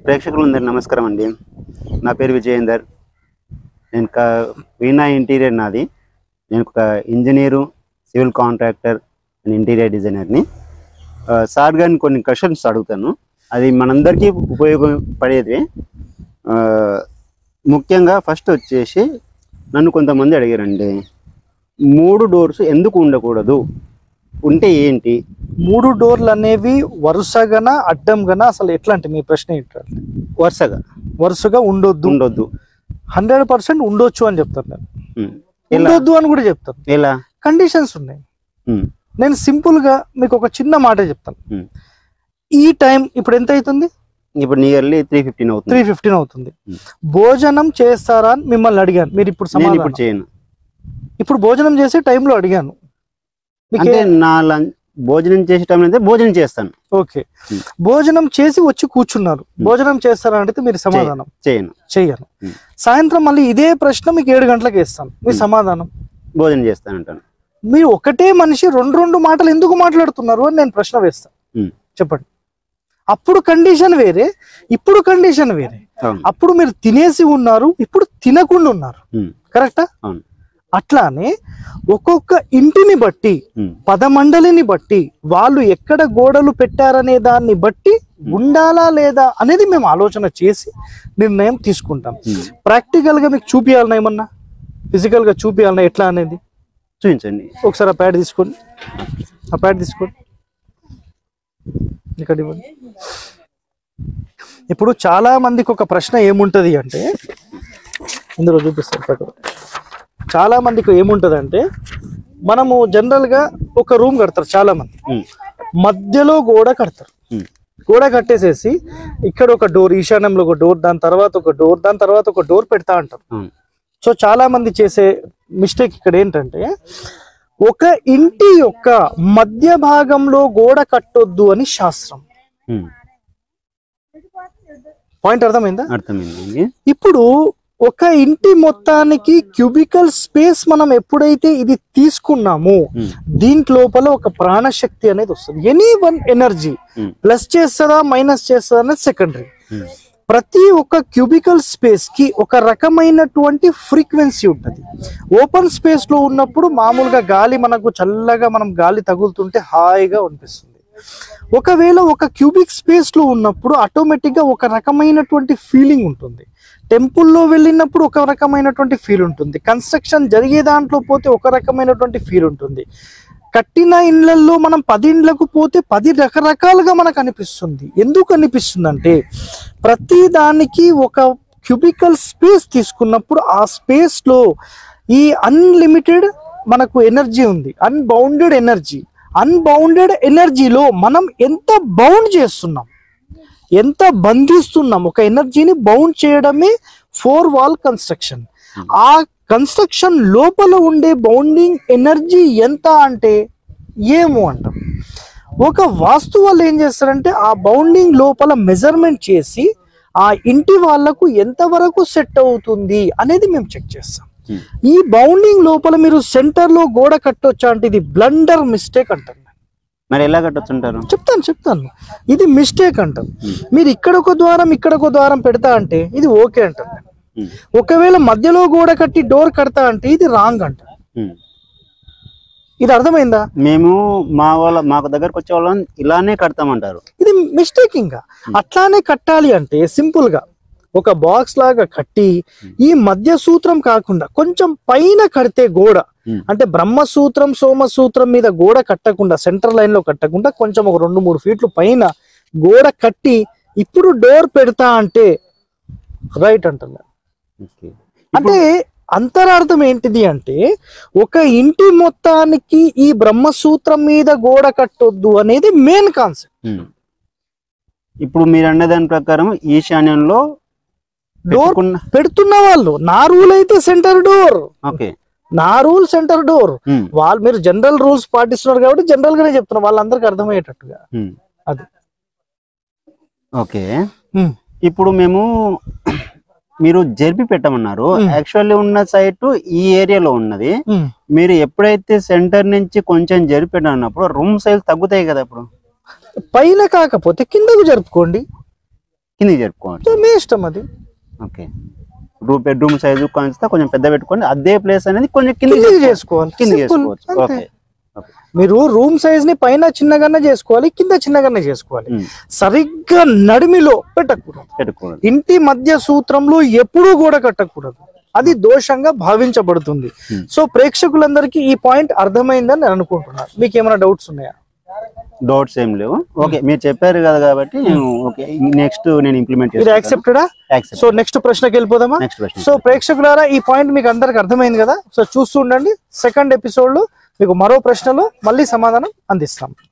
ప్రేక్షకులందరి నమస్కారం అండి నా పేరు విజయేందర్ నేను క వీణా ఇంటీరియర్ నాది నేను ఒక engineer civil contractor and interior డిజైనర్ని ఆ, సార్ గారిని కొన్ని క్వశ్చన్స్ అడుగుతాను అది మనందరికీ ఉపయోగపడేది ఆ, ముఖ్యంగా ఫస్ట్ వచ్చేసి నన్ను కొంతమంది అడిగారండి మూడు డోర్స్ ఎందుకు ఉండకూడదు ఉంటే ఏంటి మూడు డోర్లు అనేవి వరుసగాన అడ్డం గన అసలు ఎట్లాంటి మీ ప్రశ్న ఏంటంటే వరుసగా వరుసగా ఉండొద్దు ఉండొద్దు హండ్రెడ్ పర్సెంట్ ఉండొచ్చు అని చెప్తాను నేను ఉమ్. ఎలా ఉండొద్దు అని కూడా చెప్తాను ఎలా కండిషన్స్ ఉన్నాయి ఉమ్, నేను సింపుల్ గా మీకు ఒక చిన్న మాట చెప్తాను ఉమ్. ఈ టైం ఇప్పుడు ఎంత అవుతుంది ఇప్పుడు నియర్లీ త్రీ ఫిఫ్టీన్ త్రీ అవుతుంది ఫిఫ్టీన్ అవుతుంది Hmm. భోజనం చేస్తారా అని మిమ్మల్ని అడిగాను మీరు ఇప్పుడు నేను సమాధానం ఇప్పుడు చేయను ఇప్పుడు భోజనం చేసే టైంలో అడిగాను మీకు అంటే నా లం- భోజనం చేసే టైం అయితే భోజనం చేస్తాను ఓకే Hmm. భోజనం చేసి వచ్చి కూర్చున్నారు భోజనం చేస్తారా అంటే మీరు సమాధానం చేయను చెయ్యను Hmm. సాయంత్రం మళ్ళీ ఇదే ప్రశ్న మీకు ఏడు గంటలకు వేస్తాను మీ Hmm. సమాధానం భోజనం చేస్తాను అంటాను మీరు ఒకటే మనిషి రెండు రెండు మాటలు ఎందుకు మాట్లాడుతున్నారు అని నేను ప్రశ్న వేస్తాను Hmm. చెప్పండి అప్పుడు కండిషన్ వేరే ఇప్పుడు కండిషన్ వేరే అవును అప్పుడు మీరు తినేసి ఉన్నారు ఇప్పుడు తినకుండా ఉన్నారు Hmm. కరెక్టా అవును అట్లానే ఒక్కొక్క ఇంటిని బట్టి ఉమ్, పదమండలిని బట్టి వాళ్ళు ఎక్కడ గోడలు పెట్టారనే దాన్ని బట్టి ఉండాలా లేదా అనేది మేము ఆలోచన చేసి నిర్ణయం తీసుకుంటాం ఉమ్. ప్రాక్టికల్ గా మీకు చూపియాలన్నా ఏమన్నా ఫిజికల్ గా చూపియాలన్నా ఎట్లా అనేది చూపించండి ఒకసారి ఆ ప్యాడ్ తీసుకోండి ఆ ప్యాడ్ తీసుకోండి ఇక్కడ ఇవ్వండి ఇప్పుడు చాలా మందికి ఒక ప్రశ్న ఏముంటది అంటే ఇందులో చూపిస్తాను పక్కన. చాలా మందికి ఏముంటది అంటే మనము జనరల్ గా ఒక రూమ్ కడతారు చాలా మంది ఉమ్, మధ్యలో గోడ కడతారు ఉమ్, గోడ కట్టేసేసి ఇక్కడ ఒక డోర్ ఈశాన్యంలో ఒక డోర్ దాని తర్వాత ఒక డోర్ దాని తర్వాత ఒక డోర్ పెడతా అంటారు అవును సో చాలా మంది చేసే మిస్టేక్ ఇక్కడ ఏంటంటే ఒక ఇంటి యొక్క మధ్య భాగంలో గోడ కట్టొద్దు అని శాస్త్రం ఉమ్, పాయింట్ అర్థమైందా అర్థమైందండి ఇప్పుడు ఒక ఇంటి మొత్తానికి క్యూబికల్ స్పేస్ మనం ఎప్పుడైతే ఇది తీసుకున్నామో ఉమ్, దీంట్లోపల ఒక ప్రాణశక్తి అనేది వస్తుంది any one energy um, plus చేస్తుందా మైనస్ చేస్తుందా అనేది సెకండరీ ఉమ్, ప్రతి ఒక్క క్యూబికల్ స్పేస్ కి ఒక రకమైనటువంటి ఫ్రీక్వెన్సీ ఉంటుంది ఓపెన్ స్పేస్ లో ఉన్నప్పుడు మామూలుగా గాలి మనకు చల్లగా మనం గాలి తగులుతుంటే హాయిగా అనిపిస్తుంది ఒకవేళ ఒక క్యూబిక్ స్పేస్ లో ఉన్నప్పుడు ఆటోమేటిక్ గా ఒక రకమైనటువంటి ఫీలింగ్ ఉంటుంది టెంపుల్లో వెళ్ళినప్పుడు ఒక రకమైనటువంటి ఫీల్ ఉంటుంది కన్స్ట్రక్షన్ జరిగే దాంట్లో పోతే ఒక రకమైనటువంటి ఫీల్ ఉంటుంది కట్టిన ఇండ్లల్లో మనం పది ఇండ్లకు పోతే పది రకరకాలుగా మనకు అనిపిస్తుంది ఎందుకు అనిపిస్తుంది అంటే ప్రతి దానికి ఒక క్యూబికల్ స్పేస్ తీసుకున్నప్పుడు ఆ స్పేస్ లో ఈ అన్లిమిటెడ్ మనకు ఎనర్జీ ఉంది అన్బౌండెడ్ ఎనర్జీ అన్బౌండెడ్ ఎనర్జీలో మనం ఎంత బౌండ్ చేస్తున్నాం ఎంత బంధిస్తున్నాం ఒక ఎనర్జీని బౌండ్ చేయడమే ఫోర్ వాల్ కన్స్ట్రక్షన్ ఆ కన్స్ట్రక్షన్ లోపల ఉండే బౌండింగ్ ఎనర్జీ ఎంత అంటే ఏమో అంటాం ఒక వాస్తు వాళ్ళు ఏం చేస్తారంటే ఆ బౌండింగ్ లోపల మెజర్మెంట్ చేసి ఆ ఇంటి వాళ్ళకు ఎంతవరకు సెట్ అవుతుంది అనేది మేము చెక్ చేస్తాం ఉమ్, ఈ బౌండింగ్ లోపల మీరు సెంటర్ లో గోడ కట్టొచ్చా అంటే ఇది బ్లండర్ మిస్టేక్ అంటారు మరి ఎలా కట్టొచ్చుంటారు చెప్తాను చెప్తాను ఇది మిస్టేక్ అంటారు ఉమ్, మీరు ఇక్కడ ఒక ద్వారం ఇక్కడ ఒక ద్వారం పెడతా అంటే ఇది ఓకే అంటారు ఉమ్, ఒకవేళ మధ్యలో గోడ కట్టి డోర్ కడతా అంటే ఇది రాంగ్ అంట ఉమ్. ఇది అర్థమైందా మేము మా వాళ్ళ మాకు దగ్గరకు వచ్చే వాళ్ళని ఇలానే కడతామంటారు ఇది మిస్టేక్ ఇంకా అట్లానే కట్టాలి అంటే సింపుల్ గా ఒక బాక్స్ లాగా కట్టి ఈ మధ్య సూత్రం కాకుండా కొంచెం పైన కడితే గోడ ఉమ్, అంటే బ్రహ్మసూత్రం సోమసూత్రం మీద గోడ కట్టకుండా సెంటర్ లైన్ లో కట్టకుండా కొంచెం ఒక రెండు మూడు ఫీట్లు పైన గోడ కట్టి ఇప్పుడు డోర్ పెడతా అంటే రైట్ అంటున్నారు ఓకే. అంటే అంతరార్థం ఏంటిది అంటే ఒక ఇంటి మొత్తానికి ఈ బ్రహ్మసూత్రం మీద గోడ కట్టొద్దు అనేది మెయిన్ కాన్సెప్ట్ ఉమ్. ఇప్పుడు మీరు అన్న దాని ప్రకారం ఈశాన్యంలో డోర్ పెట్టుకున్న పెడుతున్న వాళ్ళు నా రూల్ అయితే సెంటర్ డోర్ ఓకే నా రూల్ సెంటర్ డోర్ ఉమ్, వాళ్ళు మీరు జనరల్ రూల్స్ పాటిస్తున్నారు కాబట్టి జనరల్ గానే చెప్తున్నారు వాళ్ళందరికీ అర్థమయ్యేటట్టుగా ఉమ్. అది ఓకే ఉమ్. ఇప్పుడు మేము మీరు జరిపి పెట్టమన్నారు ఉమ్. యాక్చువల్లీ ఉన్న సైట్ ఈ ఏరియాలో ఉన్నది ఉమ్. మీరు ఎప్పుడైతే సెంటర్ నుంచి కొంచెం జరిపి పెట్టినప్పుడు రూమ్ సైజ్ తగ్గుతాయి కదా ఇప్పుడు పైన కాకపోతే కిందకు జరుపుకోండి కిందికి జరుపుకోవచ్చు సో మీ ఇష్టం అది ఓకే రూమ్ బెడ్రూమ్ సైజు కొంచెం కొంచెం పెద్ద పెట్టుకోండి అదే ప్లేస్ అనేది కొంచెం కిందికి కిందికి చేసుకోవాలి. చేసుకోవాలి కిందికి Simple. చేసుకోవచ్చు అంతే. ఓకే మీరు రూమ్ సైజ్ ని పైన చిన్నగానే చేసుకోవాలి కింద చిన్నగానే చేసుకోవాలి ఉమ్. సరిగ్గా నడిమిలో పెట్టకూడదు పెట్టుకోవాలి ఇంటి మధ్య సూత్రంలో ఎప్పుడూ కూడా కట్టకూడదు అది దోషంగా భావించబడుతుంది Hmm. సో ప్రేక్షకులందరికీ ఈ పాయింట్ అర్థమైందని నేను అనుకుంటున్నాను మీకు ఏమైనా డౌట్స్ ఉన్నాయా డౌట్స్ ఏం లేవు ఓకే మీరు చెప్పారు కదా కాబట్టి నేను ఓకే నెక్స్ట్ నేను ఇంప్లిమెంట్ ఇది యాక్సెప్టెడా యాక్సెప్ట్ సో నెక్స్ట్ ప్రశ్నకి వెళ్ళిపోదామా నెక్స్ట్ ప్రశ్న సో ప్రేక్షకులారా ఈ పాయింట్ మీకు అందరికి అర్థమైంది కదా సో చూస్తూ ఉండండి సెకండ్ ఎపిసోడ్ లో మీకు మరో ప్రశ్నలో మళ్ళీ సమాధానం అందిస్తాం